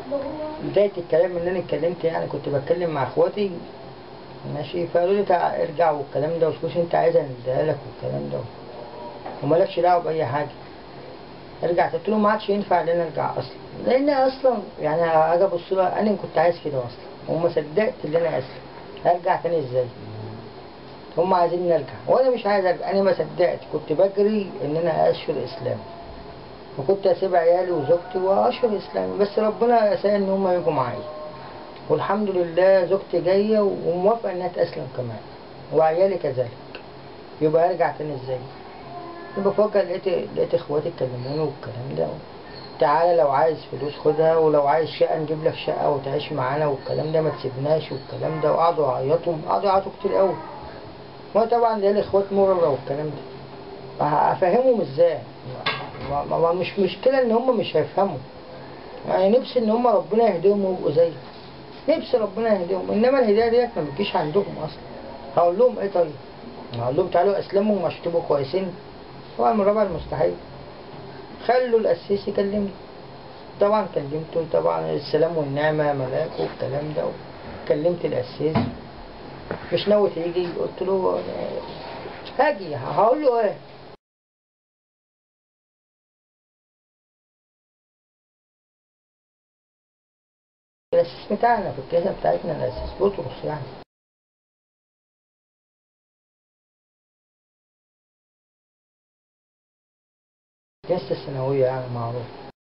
بداية الكلام اللي أنا اتكلمت يعني كنت بتكلم مع إخواتي ماشي فقالوا لي تعال ارجع والكلام ده وشوف أنت عايز أنديها لك والكلام ده ومالكش دعوة بأي حاجة رجعت قلت لهم ما عادش ينفع ان انا ارجع اصلا لان اصلا يعني اجي ابص لها انا كنت عايز كده اصلا وما صدقت ان انا اسلم ارجع تاني ازاي هم عايزين نرجع وانا مش عايز ارجع انا ما صدقت كنت بجري ان انا اشهر اسلام وكنت اسيب عيالي وزوجتي واشهر اسلامي بس ربنا سأل ان هم يجوا معايا والحمد لله زوجتي جايه وموافقه انها تسلم كمان وعيالي كذلك يبقى ارجع تاني ازاي بفكر لقيت لقيت اخواتي اتكلموني والكلام ده تعالى لو عايز فلوس خدها ولو عايز شقة نجيب لك شقة وتعيش معانا والكلام ده ما تسيبناش والكلام ده وقعدوا يعيطوا قعدوا يعيطوا كتير قوي وانا طبعا ليا اخوات مرة والكلام ده افهمهم ازاي ما, ما, ما مش مشكلة ان هم مش هيفهموا يعني نفسي ان هم ربنا يهديهم ويبقوا زيي نفسي ربنا يهديهم انما الهداية ديت ما بتجيش عندهم اصلا هقول لهم ايه طيب هقول لهم تعالوا اسلموا ومش تبقوا كويسين طبعا من ربع المستحيل خلوا القسيس يكلمني طبعا كلمته طبعا السلام والنعمة ملاك والكلام ده كلمت القسيس مش ناوي تيجي قلت له هاجي هقول له ايه القسيس بتاعنا في الكنيسة بتاعتنا القسيس بطرس يعني كنيسة الثانوية يعني معروف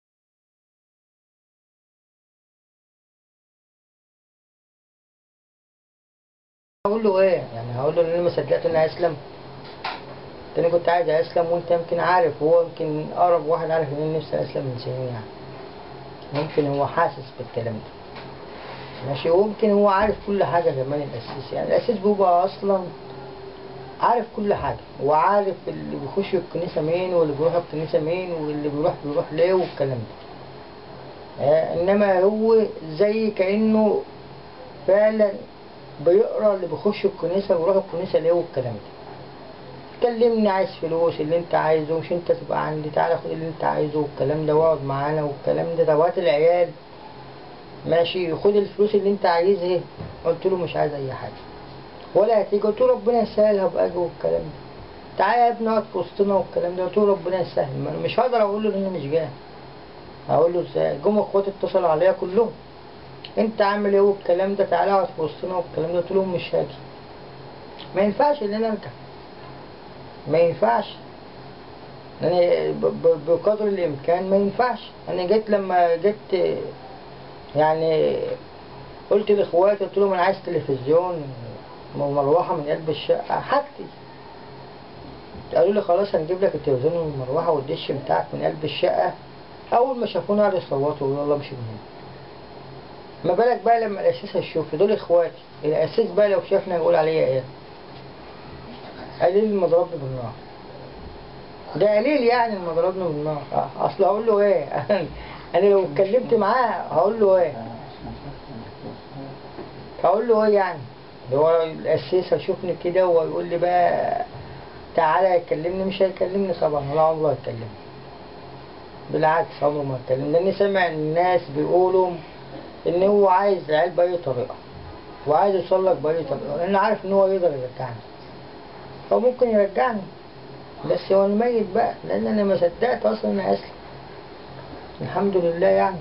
هقول له ايه يعني هقول له ان انا ما صدقت ان اسلم انا كنت عايز اسلم وانت يمكن عارف هو يمكن اقرب واحد عارف ان انا نفسي اسلم من سنين يعني ممكن هو حاسس بالكلام ده ماشي وممكن هو عارف كل حاجة كمان الأسيس يعني الأسيس بيبقى أصلا عارف كل حاجة وعارف اللي بيخش الكنيسة مين واللي بيروح الكنيسة مين واللي بيروح بيروح ليه والكلام ده آه إنما هو زي كأنه فعلا بيقرا اللي بيخش الكنيسة ويروح الكنيسة ليه والكلام ده كلمني عايز فلوس اللي انت عايزه مش انت تبقى عندي تعالى خد اللي انت عايزه والكلام ده واقعد معانا والكلام ده دوات العيال ماشي خد الفلوس اللي انت عايزها قلت له مش عايز اي حاجة ولا هتيجي قلت له ربنا يسهلها باجي والكلام ده تعالى يا ابني اقعد في وسطنا والكلام ده قلت له ربنا يسهل ما انا مش هقدر اقول له ان انا مش جاي هقول له ازاي جم اخواتي اتصلوا عليا كلهم انت عامل ايه والكلام ده تعالى اقعد في وسطنا والكلام ده قلت لهم مش هاجي ما ينفعش ان انا ارجع ما ينفعش يعني بقدر الامكان ما ينفعش انا جيت لما جيت يعني قلت لاخواتي قلت لهم انا عايز تلفزيون ومروحه من قلب الشقه حاجتي قالوا لي خلاص هنجيب لك التلفزيون والمروحه والدش بتاعك من قلب الشقه اول ما شافونا قعدوا يصوتوا ويقولوا يلا امشي من هنا ما بالك بقى لما الاساس هيشوف دول اخواتي الاساس بقى لو شافنا يقول عليا ايه قليل المضربني بالنار ده قليل يعني المضربني بالنار اه اصل هقول له ايه انا لو اتكلمت معاه هقول له ايه هقول له ايه يعني هو الاساس هيشوفني كده ويقول لي بقى تعالى يكلمني مش هيكلمني طبعا ولا عمره هيكلمني بالعكس عمره ما هيكلمني لاني سامع الناس بيقولوا ان هو عايز العيال باي طريقه وعايز يوصل لك باي طريقه لان عارف ان هو يقدر يرجعني هو ممكن يرجعني بس هو الميت بقى لان انا ما صدقت اصلا اني اسلم الحمد لله يعني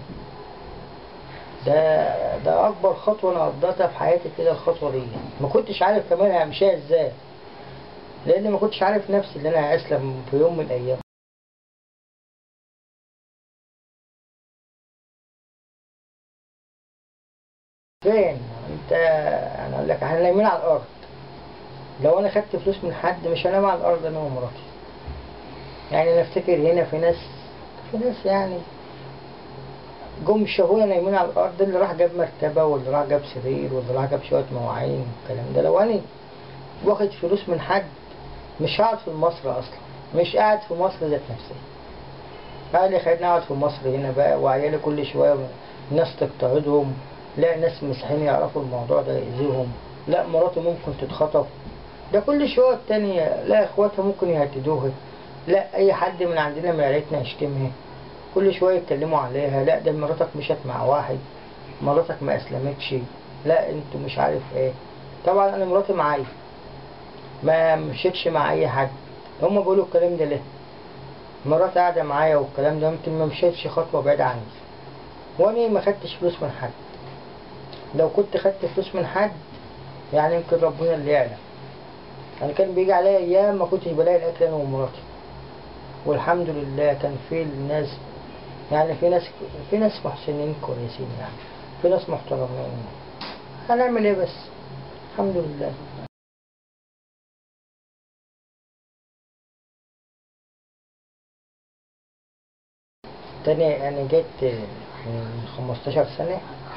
ده ده اكبر خطوه انا قضيتها في حياتي كده الخطوه دي ما كنتش عارف كمان همشيها ازاي لان ما كنتش عارف نفسي ان انا هاسلم في يوم من الايام فين انت انا اقول لك احنا نايمين على الارض لو انا خدت فلوس من حد مش هنام على الارض انا ومراتي يعني انا افتكر هنا في ناس في ناس يعني جم شافونا نايمين على الارض اللي راح جاب مرتبه واللي راح جاب سرير واللي راح جاب شويه مواعين والكلام ده لو انا واخد فلوس من حد مش هقعد في مصر اصلا مش قاعد في مصر ذات نفسي قال لي خليني اقعد في مصر هنا بقى وعيالي كل شويه ناس تقتعدهم لا ناس مسيحيين يعرفوا الموضوع ده يأذيهم لا مراتي ممكن تتخطف ده كل شوية التانية لا اخواتها ممكن يهددوها لا اي حد من عندنا من عيلتنا يشتمها كل شوية يتكلموا عليها لا ده مراتك مشت مع واحد مراتك ما أسلمتش لا انتوا مش عارف ايه طبعا انا مراتي معايا ما مشيتش مع اي حد هما بيقولوا الكلام ده ليه مراتي قاعدة معايا والكلام ده يمكن ما مشيتش خطوة بعيدة عني وانا ما خدتش فلوس من حد لو كنت خدت فلوس من حد يعني يمكن ربنا اللي يعلم انا كان بيجي عليا ايام ما كنتش بلاقي الاكل انا ومراتي والحمد لله كان في الناس يعني في ناس في ناس محسنين كويسين يعني في ناس محترمين هنعمل ايه بس الحمد لله تاني انا جيت من 15 سنة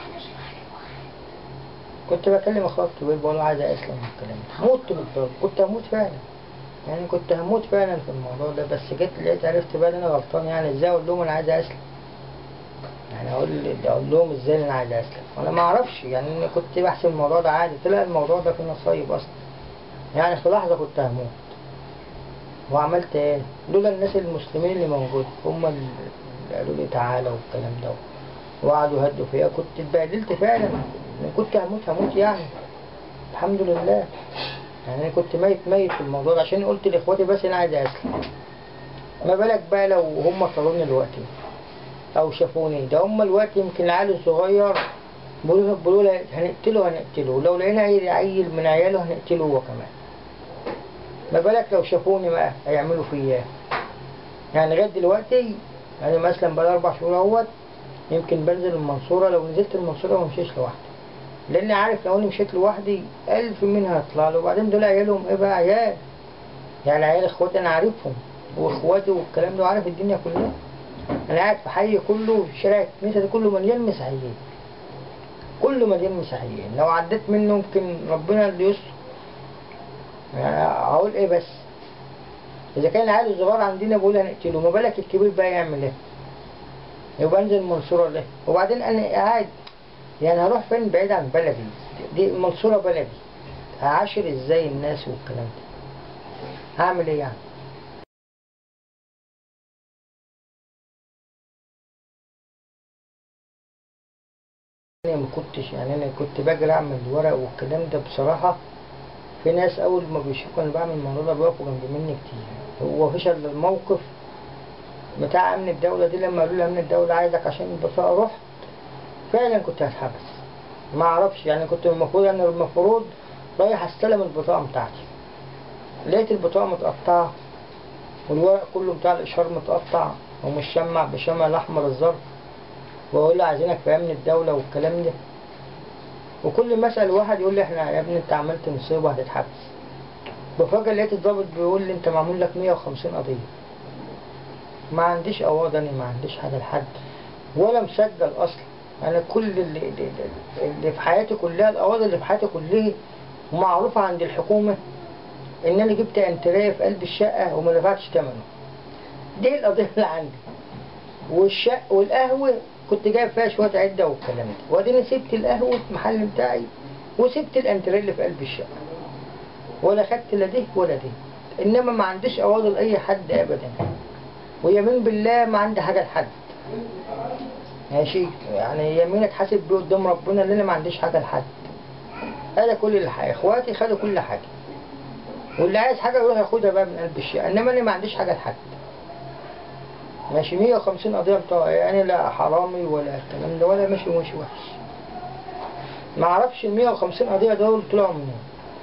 كنت بكلم اخويا الكبير بقول له عايز اسلم من الكلام ده مت بالضبط كنت هموت فعلا يعني كنت هموت فعلا في الموضوع ده بس جيت لقيت عرفت بقى ان انا غلطان يعني ازاي اقول لهم انا عايز اسلم يعني اقول اقول لهم ازاي انا عايز اسلم وانا ما اعرفش يعني انا كنت بحسب الموضوع ده عادي طلع الموضوع ده فيه نصايب اصلا يعني في لحظة كنت هموت وعملت ايه لولا الناس المسلمين اللي موجود هم اللي قالوا لي تعالى والكلام ده وقعدوا يهدوا فيا كنت اتبهدلت فعلا انا كنت هموت هموت يعني الحمد لله يعني انا كنت ميت ميت في الموضوع ده عشان قلت لاخواتي بس انا عايز اسلم ما بالك بقى لو هم طلبوني دلوقتي او شافوني ده هم الوقت يمكن العيل الصغير بيقولوا بيقولوا هنقتله هنقتله لو لقينا اي عيل من عياله هنقتله هو كمان ما بالك لو شافوني بقى هيعملوا فيا ايه يعني لغايه دلوقتي انا مثلا بقى اربع شهور اهوت يمكن بنزل المنصوره لو نزلت المنصوره ما مشيش لوحدي لان عارف لو انا مشيت لوحدي الف منها هيطلع له وبعدين دول عيالهم ايه بقى عيال يعني عيال اخواتي انا عارفهم واخواتي والكلام ده وعارف الدنيا كلها انا قاعد في حي كله شارع الكنيسه ده كله مليان مسيحيين كله مليان مسيحيين لو عديت منه يمكن ربنا اللي يستر يعني اقول ايه بس اذا كان العيال الصغار عندنا بقول هنقتله ما بالك الكبير بقى يعمل ايه يبقى انزل المنصورة ليه وبعدين انا قاعد يعني هروح فين بعيد عن بلدي دي المنصورة بلدي هعاشر ازاي الناس والكلام ده هعمل ايه يعني انا ما كنتش يعني انا كنت باجي اعمل ورق والكلام ده بصراحة في ناس اول ما بيشوفوا انا بعمل الموضوع ده بيقفوا جنب مني كتير هو فشل الموقف بتاع امن الدولة دي لما قالوا لي امن الدولة عايزك عشان البطاقة رحت فعلا كنت هتحبس ما اعرفش يعني كنت المفروض انا المفروض رايح استلم البطاقة بتاعتي لقيت البطاقة متقطعة والورق كله بتاع الاشهار متقطع ومشمع بشمع الاحمر الظرف واقول له عايزينك في امن الدولة والكلام ده وكل ما اسال واحد يقول لي احنا يا ابني انت عملت مصيبة هتتحبس بفجأة لقيت الضابط بيقول لي انت معمول لك 150 قضية ما عنديش قواضي انا ما عنديش حاجة لحد ولا مسجل اصلا انا كل اللي, اللي, اللي في حياتي كلها القواضي اللي في حياتي كلها معروفة عند الحكومة ان انا جبت انتريه في قلب الشقة وما دفعتش ثمنه دي القضية اللي عندي والشق والقهوة كنت جايب فيها شوية عدة والكلام ده وبعدين سبت القهوة المحل بتاعي وسبت الانتريه اللي في قلب الشقة ولا خدت لا ده ولا ده انما ما عنديش قواضي لاي حد ابدا ويمين بالله ما عندي حاجة لحد ماشي يعني يمين اتحاسب بيه قدام ربنا ان انا ما عنديش حاجة لحد هذا كل اللي حاجة اخواتي خدوا كل حاجة واللي عايز حاجة يروح ياخدها بقى من قلب الشقة انما انا ما عنديش حاجة لحد ماشي 150 قضية بتوع يعني لا حرامي ولا الكلام ده ولا ماشي وماشي وحش ما اعرفش ال 150 قضية دول طلعوا منين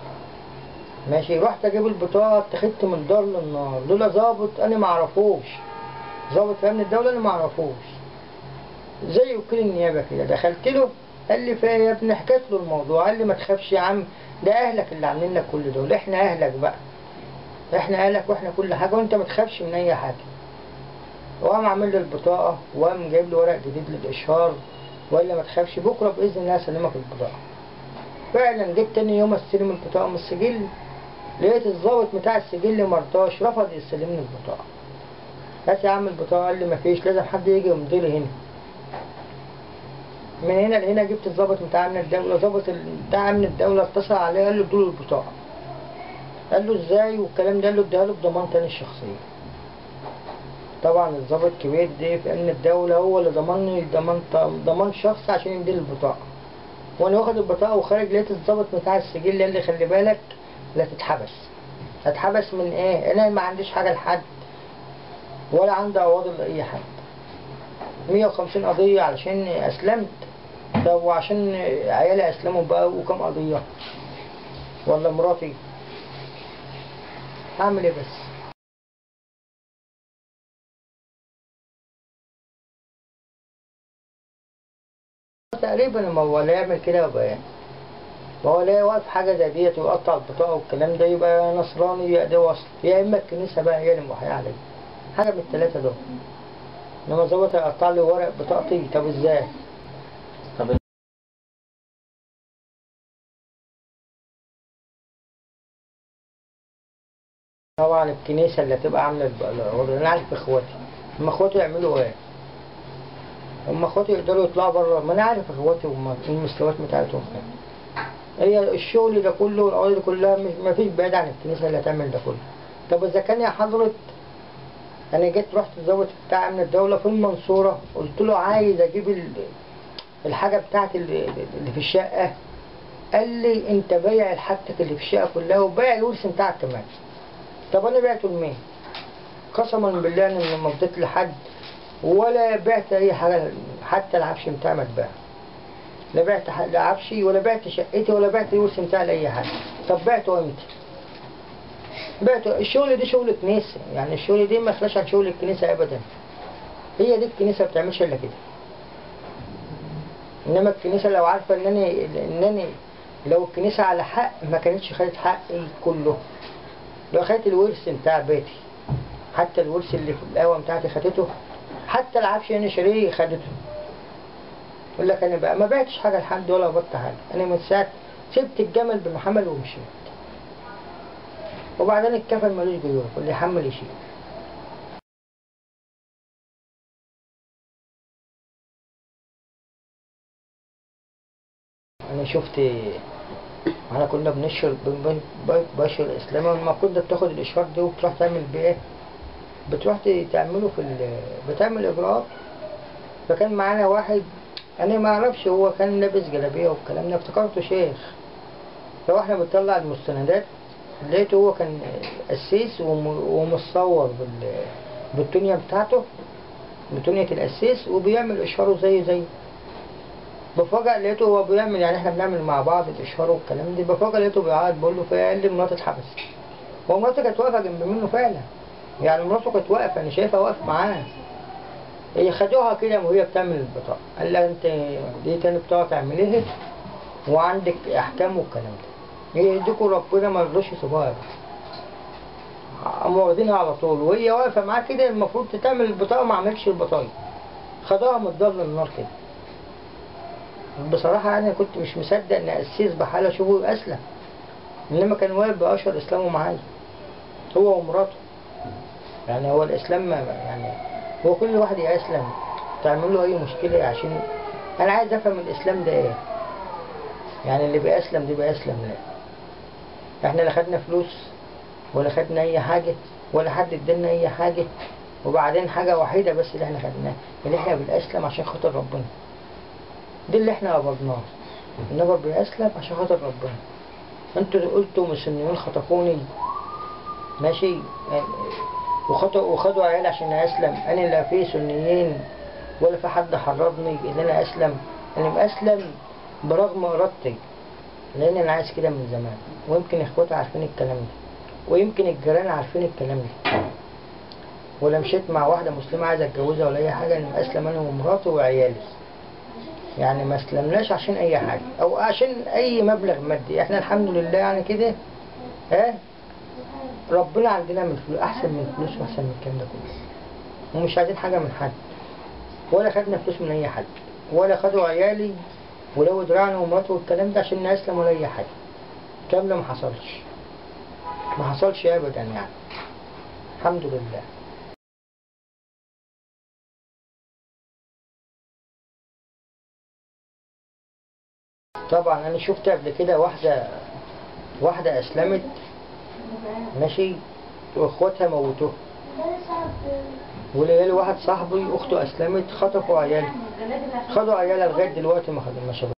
ماشي رحت اجيب البطاقة اتخذت من دار للنار لولا ظابط انا ما اعرفوش ظابط في امن الدولة انا ما اعرفوش زي وكيل النيابة كده دخلت له قال لي فيا يا ابني حكيت له الموضوع قال لي ما تخافش يا عم ده اهلك اللي عاملين لك كل دول احنا اهلك بقى احنا اهلك واحنا كل حاجة وانت ما تخافش من اي حاجة وقام عامل لي البطاقة وقام جايب لي ورق جديد للإشهار وقال لي ما تخافش بكرة بإذن الله هسلمك البطاقة فعلا جيت تاني يوم استلم البطاقة من السجل لقيت الضابط بتاع السجل مرضاش رفض يستلمني البطاقة هات يا عم البطاقة قال لي مفيش لازم حد يجي يمضي لي هنا من هنا لهنا جبت الضابط بتاع امن الدولة ضابط بتاع امن الدولة اتصل عليه قال له اديله البطاقة قال له ازاي والكلام ده قال له اديها له بضمان تاني الشخصية طبعا الضابط كبير دي في ان الدولة هو اللي ضمني ضمان ضمان شخص عشان يديني البطاقة وانا واخد البطاقة وخارج لقيت الضابط بتاع السجل قال لي خلي بالك لا تتحبس اتحبس من ايه انا ما عنديش حاجة لحد ولا عندي عواضل لاي حد 150 قضية علشان اسلمت طب وعشان عيالي اسلموا بقى وكم قضية ولا مراتي هعمل ايه بس تقريبا ما هو لا يعمل كده يبقى ايه ما هو لا يوقف حاجة زي ديت ويقطع البطاقة والكلام ده يبقى نصراني يا ده وصل يا إما الكنيسة بقى هي اللي موحية عليه حاجة من التلاتة دول إنما ظابط هيقطع لي ورق بطاقتي طب إزاي؟ طب طبعا الكنيسة اللي هتبقى عاملة الب- الوضع أنا عارف إخواتي هم إخواتي يعملوا إيه؟ هم إخواتي يقدروا يطلعوا بره ما أنا عارف إخواتي هم المستويات بتاعتهم إيه. هي الشغل ده كله القضايا دي كلها مش ما فيش بعيد عن الكنيسة اللي هتعمل ده كله طب إذا كان يا حضرة أنا جيت رحت الضابط بتاع أمن الدولة في المنصورة قلت له عايز أجيب ال- الحاجة بتاعتي اللي اللي في الشقة قال لي أنت بايع حاجتك اللي في الشقة كلها وبايع الورث بتاعك كمان طب انا بعته لمين؟ قسما بالله ان ما اديت لحد ولا بعت اي حاجه حتى العفش بتاعي ما اتباع لا بعت ح- لا عفشي ولا بعت شقتي ولا بعت الورث بتاعي لاي حد طب بعته امتى؟ بعته الشغل دي شغل كنيسه يعني الشغل دي ما يخلاش عن شغل الكنيسه ابدا هي دي الكنيسه ما بتعملش الا كده انما الكنيسه لو عارفه ان انا ان انا لو الكنيسه على حق ما كانتش خدت حقي كله لو خدت الورث بتاع بيتي حتى الورث اللي في القهوة بتاعتي خدته حتى العفش اللي انا شاريه خدته يقول لك انا بقى ما بعتش حاجة لحد ولا بطت حاجة انا من ساعة سبت الجمل بمحمل ومشيت وبعدين الكفن ملوش جيوب واللي يحمل يشيل انا شفت احنا كنا بنشر بن- ب- بشر الاسلام لما كنت بتاخد الاشراك ده وبتروح تعمل بيه ايه بتروح ت- تعمله في ال... بتعمل اجراءات فكان معانا واحد انا ما اعرفش هو كان لابس جلابيه والكلام ده افتكرته شيخ فاحنا بنطلع المستندات لقيته هو كان قسيس وم- ومتصور بال... بالدنيا بتاعته بتونية القسيس وبيعمل اشهاره زي زي بفاجأ لقيته هو بيعمل يعني احنا بنعمل مع بعض الاشهار والكلام ده بفاجأ لقيته بيعيط بقول له فقال لي مراتي اتحبست هو مراته كانت واقفة جنب منه فعلا يعني مراته كانت واقفة انا شايفها واقف معاه هي خدوها كده وهي بتعمل البطاقة قال لها انت دي تاني بطاقة تعمليها وعندك احكام والكلام ده يهديكوا ربنا ما يرضوش يسيبوها ابدا قاموا واخدينها على طول وهي واقفة معاه كده المفروض تعمل البطاقة ما عملتش البطاقة خدوها من الدار للنار كده بصراحة أنا كنت مش مصدق إن قسيس بحالة أشوفه أسلم إنما كان واقف بأشهر إسلامه معايا هو ومراته يعني هو الإسلام ما يعني هو كل واحد يسلم تعمل له أي مشكلة عشان أنا عايز أفهم الإسلام ده إيه يعني اللي بيأسلم دي بيأسلم لا إحنا لا خدنا فلوس ولا خدنا أي حاجة ولا حد ادالنا أي حاجة وبعدين حاجة وحيدة بس اللي إحنا خدناها إن إحنا بنأسلم عشان خاطر ربنا دي اللي احنا قبضناه النبر بيأسلم عشان خاطر ربنا انتوا قلتوا مسلمين خطفوني ماشي يعني وخطوا وخدوا عيال عشان اسلم انا لا في سنيين ولا في حد حرضني ان انا اسلم انا مأسلم برغم ارادتي لان انا عايز كده من زمان ويمكن اخواتي عارفين الكلام ده ويمكن الجيران عارفين الكلام ده ولا مشيت مع واحدة مسلمة عايزة اتجوزها ولا اي حاجة انا اسلم انا ومراتي وعيالي يعني ما اسلمناش عشان اي حاجة او عشان اي مبلغ مادي احنا الحمد لله يعني كده ها ربنا عندنا من فلوس احسن من الفلوس واحسن من الكلام ده كله ومش عايزين حاجة من حد ولا خدنا فلوس من اي حد ولا خدوا عيالي ولو دراعنا ومراته والكلام ده عشان نسلم ولا اي حاجة الكلام ده ما حصلش ما حصلش ابدا يعني الحمد لله طبعا انا شفت قبل كده واحدة واحدة اسلمت ماشي واخواتها موتوها وليالي واحد صاحبي اخته اسلمت خطفوا عيالي خدوا عيالها لغايه دلوقتي ما خدوا ما شافوها